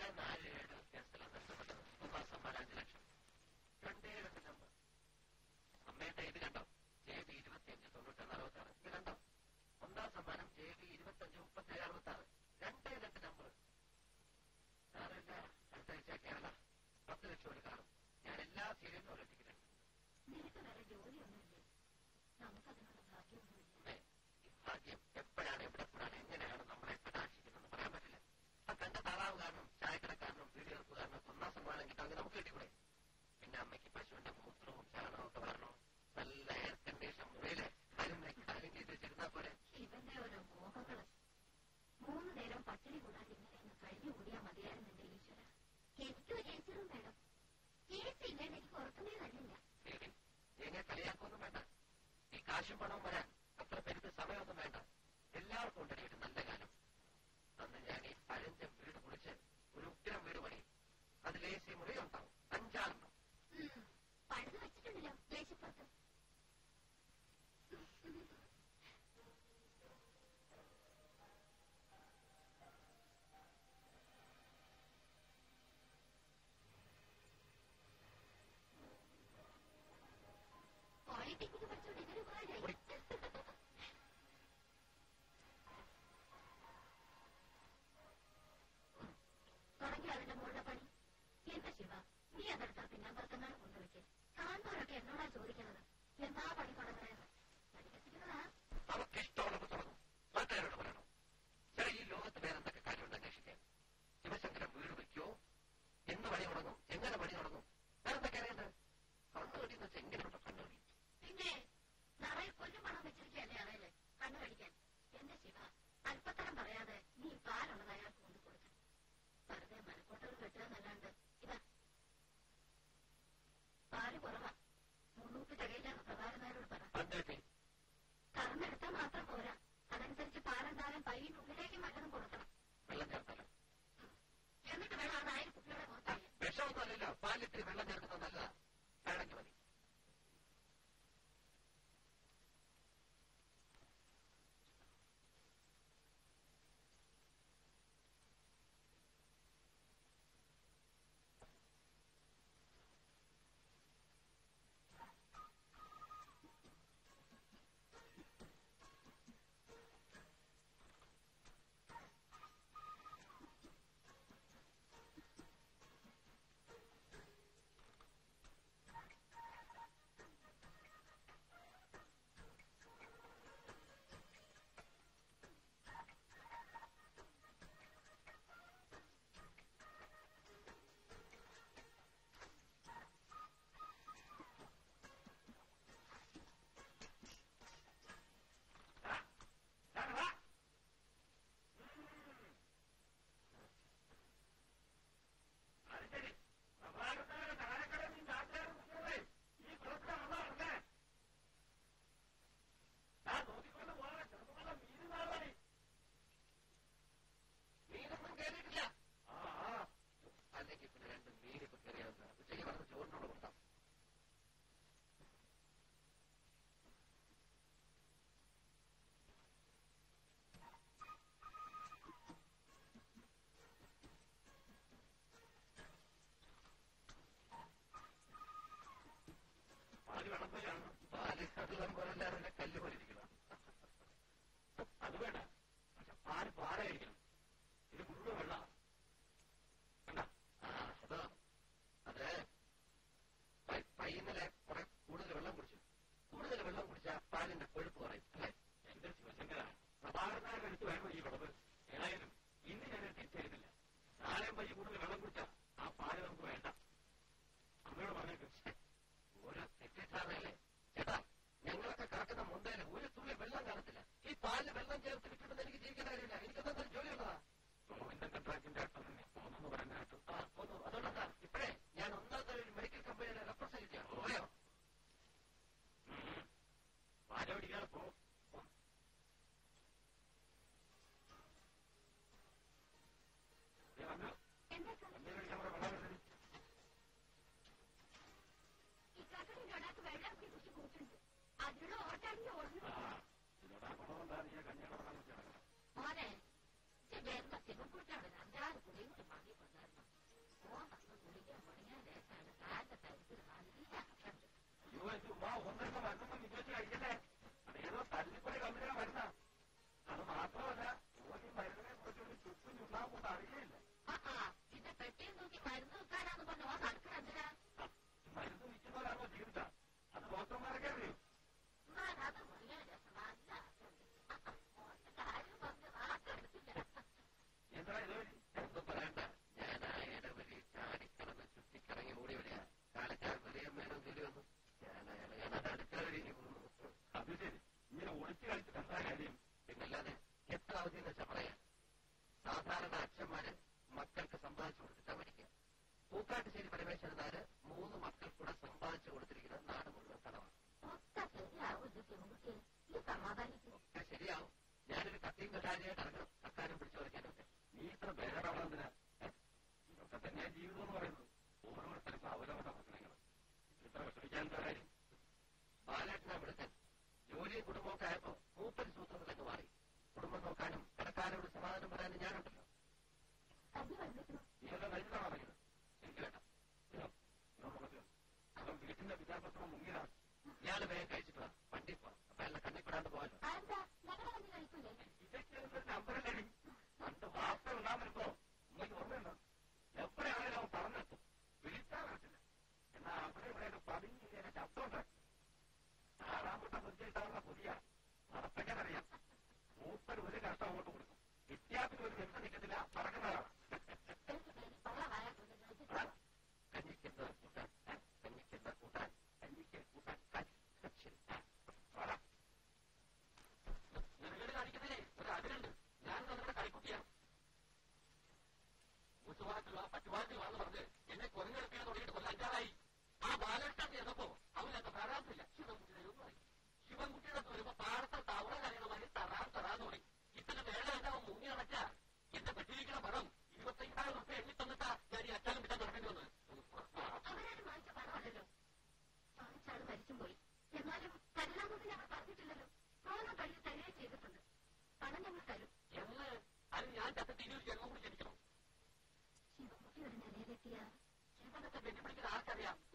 നാല് ഏഴ് വ്യത്യാസത്തിലാണ് നഷ്ടപ്പെട്ടത് ഒന്നാം സമ്മാനം അഞ്ച് ലക്ഷം രണ്ടേ രണ്ട് നമ്പർ അമ്മയുടെ ഇത് കണ്ടോ ജെ ബി ഇരുപത്തിയഞ്ച് തൊണ്ണൂറ്റൊന്ന് അറുപത്തി ആറ് ഇത് കണ്ടോ ഒന്നാം സമ്മാനം ജെ ബി ഇരുപത്തഞ്ച് മുപ്പത്തേഴ് അറുപത്തി ആറ് രണ്ടേ രണ്ട് നമ്പർ സാറില്ല അടുത്ത ആഴ്ച കേരള പത്ത് ലക്ഷം ഒരു കാണും ഞാൻ എല്ലാ സീരിയലും ഒരു ടിക്കറ്റ് നിനക്ക് വേറെ ജോലിയൊന്നുമില്ലേ നമുക്കതിനുള്ള ഭാഗ്യമൊന്നുമില്ല അമ്മേ, ഈ ഭാഗ്യം എപ്പോഴാണ് എവിടെ എപ്പോഴാണ് എങ്ങനെയാണ് നമ്മളെ കടാക്ഷിക്കുന്നതെന്ന് പറയാൻ പറ്റില്ല ആ കണ്ട താറാവുകാരനും ചായക്കടക്കാരനും വീടുകൾക്കുകാരനും ഒന്നാം സമ്മാനം കിട്ടാമെങ്കിൽ നമുക്ക് കിട്ടിക്കൂടെ പിന്നെ അമ്മയ്ക്ക് പശുവിന്റെ മൂത്രവും ചാണകവും ഒക്കെ വരണോ നല്ല എയർ കണ്ടീഷൻ മുറിയിലെ കാലും കാലും ചെയ്ത് വെച്ചിരുന്നാ പോലെ ഇവന്റെ ഓരോ മോഹങ്ങള് മൂന്ന് നേരം പട്ടിണി കൂടാതെ ഇങ്ങനെ അങ്ങ് കഴിഞ്ഞു കൂടിയാ മതിയായിരുന്നു എന്റെ ഈശ്വര എനിക്കും ചേച്ചിയും വേണം ചേച്ചി ഇല്ലാണ്ട് എനിക്ക് ഉറക്കമേ കഴിയില്ല ദേവി എന്നെ കളിയാക്കൊന്നും വേണ്ട ഈ കാശും പണവും വരാൻ അത്ര പെരുത്ത് സമയമൊന്നും വേണ്ട എല്ലാവർക്കും ഉണ്ടടി ഒരു നല്ല കാലം അന്ന് ഞാൻ ഈ പഴഞ്ചൻ വീട് പൊളിച്ച് ഒരു ഉഗ്രം വീട് പണി അതിൽ എ സി മുറി ഉണ്ടാവും അഞ്ചാറെണ്ണം ഉം, പഴുത് വെച്ചിട്ടുണ്ടല്ലോ ദേശപ്പുറത്ത് പോളിടെക്നിക്ക് പഠിച്ചോണ്ട് ഇതൊരു ഉപകാരമായി തുടങ്ങി അതിന്റെ മുകളിലെ പണി എന്താ ശിവ നീ അതെടുത്താ പിന്നെ അവർക്കെന്നാണ് കൊണ്ടുവയ്ക്ക് കാണുന്നവരൊക്കെ എന്നോടാ ചോദിക്കുന്നത് എന്താ പണി തുടങ്ങുന്നത് പഠിക്കത്തിക്കുന്നതാ അവർക്ക് ഇഷ്ടമുള്ളത് തുടങ്ങും നാട്ടുകാരോട് പറയണം ചില ഈ ലോകത്ത് വേറെന്തൊക്കെ കാര്യമുണ്ട് അന്വേഷിക്കാൻ ശിവശങ്കരൻ വീട് വയ്ക്കുമോ എന്ന് പണി തുടങ്ങും എങ്ങനെ പണി തുടങ്ങും വേറെന്തൊക്കെ അറിയേണ്ടത് കണ്ണു കടി എന്ന് വെച്ചാൽ എങ്ങനെയുണ്ടോ കണ്ണു കടി പിന്നെ നിറയെ കൊല്ലും പണം വെച്ചിരിക്കുകയല്ലേ അറിയില്ലേ കണ്ണു കടിക്കാൻ എന്റെ ശിവ അല്പത്തരം പറയാതെ നീ പാലുള്ളത് അയാൾക്ക് കൊണ്ട് കൊടുക്കണം വെറുതെ മനക്കോട്ടകൾ കെട്ടുകയെന്നല്ലാണ്ട് ഇതാ പാല് കുറവാ മുന്നൂറ്റി തികയില്ലാന്ന് പ്രഭാകരനാരോട് പറ അന്തേട്ടി കറന്നെടുത്താൽ മാത്രം പോരാ അതനുസരിച്ച് പാലെന്തായാലും പയ്യനുള്ളിലേക്ക് മറ്റതും കൊടുക്കണം വെള്ളം ചേർത്താലോ എന്നിട്ട് വേണം അത് ആയിരം കുട്ടികളെ പുറത്തായി വിഷമൊന്നും അല്ലല്ലോ പാലിത്തിരി വെള്ളം ചേർക്കുന്നത് നല്ലതാ വേണമെങ്കിൽ മതി മീനൊന്നും കയറിയിട്ടില്ല അല്ലെങ്കിൽ പിന്നെ രണ്ട് മീനിപ്പോ കയറിയാവുന്ന ഉച്ചയ്ക്ക് വന്ന് ചോറിനോട് കൊടുത്താം പാല് വെള്ളം പോലെയാണ് പാല് വെള്ളം പോലല്ലാതെ കല്ല് പോലെ ഇരിക്കണം അത് വേണ്ട പക്ഷെ പാല് പാറ കഴിക്കണം ഇത് മുഴുവൻ വെള്ളം കണ്ട ആ അതോ അത് പ- പയ്യന്നലെ കുറെ കൂടുതൽ വെള്ളം കുടിച്ചു കൂടുതൽ വെള്ളം കുടിച്ചാൽ പാലിന്റെ കൊഴുപ്പ് കുറയും അല്ലേ എന്റെ ശിവശങ്കര പ്രഭാകരനായ എടുത്ത് വേണം ഈ വിളവ് ഏതായാലും ഇന്ന് ഞാൻ തിരിച്ചറിയുന്നില്ല നാളെ പയ്യ കൂടുതൽ വെള്ളം കുടിച്ചാൽ ആ പാല് നമുക്ക് വേണ്ട അമ്മയോട് പറഞ്ഞേക്കും ഓരോ തെറ്റിദ്ധാരണയല്ലേ ചേട്ടാ ഞങ്ങളൊക്കെ കറക്കുന്ന മുണ്ടയില് ഒരു തുള്ളി വെള്ളം കാണത്തില്ല ഈ പാലിൽ വെള്ളം ചേർത്ത് വിട്ടിട്ട് എനിക്ക് ജീവിക്കാൻ കാര്യമില്ല എനിക്കെന്താ ജോലിയുള്ളതാ ഗവൺമെന്റ് കോൺട്രാക്ടിന്റെ പോന്നു പറയാനായിട്ട് ആ പോന്നു അതുകൊണ്ടെന്താ ഇപ്പഴേ ഞാൻ ഒന്നാം തരം ഒരു മെഡിക്കൽ കമ്പനിയുടെ റെപ്രസെന്റേറ്റീവ് പോയോ പാല പിടിക്കാതെ പോ എന്താ ഈ കാക്കടിന്റെ ഒരാൾക്ക് വെള്ളം കുടിച്ച് കൂട്ടുണ്ട് അതിനുള്ള ഓട്ടാടിന്റെ ഓടുന്നു മോനെ ചെറിയ സിമക്കൂട്ടാണ് അഞ്ചാറ് കുടിയും കൂടി വാങ്ങി കൊണ്ടായിരുന്നു കൊടുക്കുന്ന മരുന്നൊന്നും വിശ്വസിച്ച് കഴിക്കല്ലേ അത് ഏതോ തല്ലിപ്പൊടി കമ്പനിയുടെ മരുന്നാ അത് മാത്രമല്ല ഓരോ മരുന്നിനെ കുറിച്ച് ഒരു ചുറ്റും ചുണ്ണാമ്പൂട്ട് അറിയില്ല പിന്നെ പെട്ടിയും തൂക്കി മരുന്ന് വെക്കാനാന്ന് പറഞ്ഞു ആ നടക്കണെന്തിനാ മരുന്ന് വിൽക്കുന്നവരാണോ ജീവിത അത് ഡോക്ടർമാരൊക്കെ അറിയൂ അത് വലിയ രസമല്ല കാര്യം പറഞ്ഞ് നാക്കെടുത്തില്ല എന്താ ഇതുവഴി ഒന്നും പറയണ്ട ഞാൻ ആ ഇടവഴി ചാടിക്കടന്ന് ചുറ്റിക്കറങ്ങി ഓടി വരിക കാലക്കാർ വലിയമ്മേനും തിരിവന്നു ഞാൻ അയാളെ കാണാതെ അടുക്കള വരികയും അത് ശരി ഇങ്ങനെ ഒളിച്ചു കളിച്ചിട്ട് എന്താ കാര്യം പിന്നല്ലാതെ എത്ര അവധി എന്ന് വെച്ചാൽ പറയാം സാധാരണ അച്ഛന്മാര് മക്കൾക്ക് സമ്പാദിച്ചു കൊടുത്തിട്ടാ പഠിക്കുക പൂക്കാട്ടുശ്ശേരി പരമേശ്വരനാര് മൂന്ന് മക്കൾക്കൂടെ സമ്പാദിച്ചു കൊടുത്തിരിക്കുന്നത് നാട് മുഴുവൻ കടമാണ് ഒക്കെ ശരിയാവും ഇത് പെൺകുട്ടി ഈ സമാധാനിക്കും ഒക്കെ ശരിയാവും ഞാനൊരു കത്തിയും കഷാരിയായിട്ട് ഇറങ്ങണം അക്കാര്യം പിടിച്ചു വരയ്ക്കാനൊക്കെ നീ ഇത്ര ബേജാറാവണെന്തിനാ ഏ? ഇതൊക്കെ തന്നെയാ ജീവിതം എന്ന് പറയുന്നത് ഓരോരുത്തർക്കും അവരവരുടെ പ്രശ്നങ്ങൾ ഇത്ര വിഷമിക്കാൻ എന്താ കാര്യം ബാലേട്ടനെ വിളിക്കാൻ ജോലിയും കുടുംബമൊക്കെ ആയപ്പോ മൂപ്പൻ സൂത്രത്തിലേക്ക് മാറി കുടുംബം നോക്കാനും കടക്കാരോട് സമാധാനം പറയാനും ഞാനുണ്ടല്ലോ കഞ്ഞി വന്നിരിക്കുന്നു നീയൊക്കെ കഴിച്ചിട്ടാണോ പറയുന്നത് എനിക്ക് വേണ്ട ഇതോ, ഇതോ മുഖത്ത്. അതോ വീട്ടിന്റെ വിദ്യാഭ്യാസം മുങ്ങിയതാണ് ഇയാള് വേഗം കഴിച്ചിട്ട് വാ വണ്ടി പോവാം അപ്പൊ എല്ലാം കണ്ണിപ്പെടാണ്ട് പോകാലോ അതെന്താ ഞങ്ങളുടെ കഞ്ഞി കഴിക്കൂലേ ഇതൊക്കെ ഒരു നമ്പറല്ലേ പണ്ട് വാർത്ത ഉണ്ടാകുമ്പോ നിങ്ങൾക്ക് ഓർമ്മയുണ്ടോ എപ്പോഴാണെങ്കിലും അവൻ പറഞ്ഞെത്തും വിളിച്ചാൽ പറ്റില്ല എന്നാ അവിടെ ഇവിടെ പതിഞ്ഞ് ഇങ്ങനെ ശബ്ദമുണ്ടാക്കി ആറാമ്പട്ട മുറിച്ചിട്ടാവുന്ന പുതിയ നടപ്പയ്ക്കാനറിയാം മൂപ്പർ ഒരു കഷ്ടം അങ്ങോട്ട് കൊടുക്കും വിദ്യാർത്ഥി ഒരു ദിവസം നിൽക്കത്തില്ല പറക്കുന്നതാണ് എനിക്ക് പേര് പള്ളമായ കൊണ്ട് കഴിച്ചിട്ട് കഞ്ഞിക്കുന്ന കൂട്ടാൻ കഞ്ഞിക്കുന്ന കൂട്ടാൻ കഞ്ഞിക്ക് കൂട്ടാൻ ശരി പറ നിങ്ങളുടെ കാണിക്കുന്നതിലേ ഒരു അതിരുണ്ട് ഞാൻ നിങ്ങളുടെ കളിക്കുട്ടിയാണ് ഉത്സവമായിട്ടുള്ള പറ്റുവാറ്റിൽ വന്ന് പറഞ്ഞ് എന്നെ കൊരങ്ങെടുക്കാൻ തുടങ്ങിയിട്ട് കൊല്ലം അഞ്ചാറായി ആ ബാലകൃഷ്ണൻ ചെന്നപ്പോ അവനൊക്കെ തരാത്തില്ല ശിവൻകുട്ടിയുടെ ഒന്നുമായി ശിവൻകുട്ടിയുടെ അടുത്ത് വരുമ്പോ പാടത്തെ തവള കരയണമായി തറാൻ തറാന്ന് പറയും ഇത്തരം വേള എന്റെ അവൻ മുങ്ങി അടച്ച എന്റെ പെട്ടിരിക്കുന്ന പണം ഇരുപത്തയ്യായിരം റുപ്യ എണ്ണി തന്നിട്ടാ ഞാൻ ഈ അച്ഛനും വിട്ടാൻ നടക്കേണ്ടി വന്നത് അവരാരും വാങ്ങിച്ച പണമല്ലല്ലോ വാങ്ങിച്ചാൾ മരിച്ചും പോയി എന്നാലും കരുണാമൂർത്തി ഞങ്ങൾ പറഞ്ഞിട്ടില്ലല്ലോ പ്രോണം കഴിഞ്ഞ് തരികയും ചെയ്തിട്ടുണ്ട് പണം ഞങ്ങൾ തരും എന്ന് അത് ഞാൻ ചത്തിട്ട് ഇനി ഒരു ജന്മം കൂടി ജനിക്കണം ശിവകുട്ടി ഒരു നിലയിലെത്തിയ ശിവനൊക്കെ വെല്ലുവിളിക്കുന്ന ആർക്കറിയാം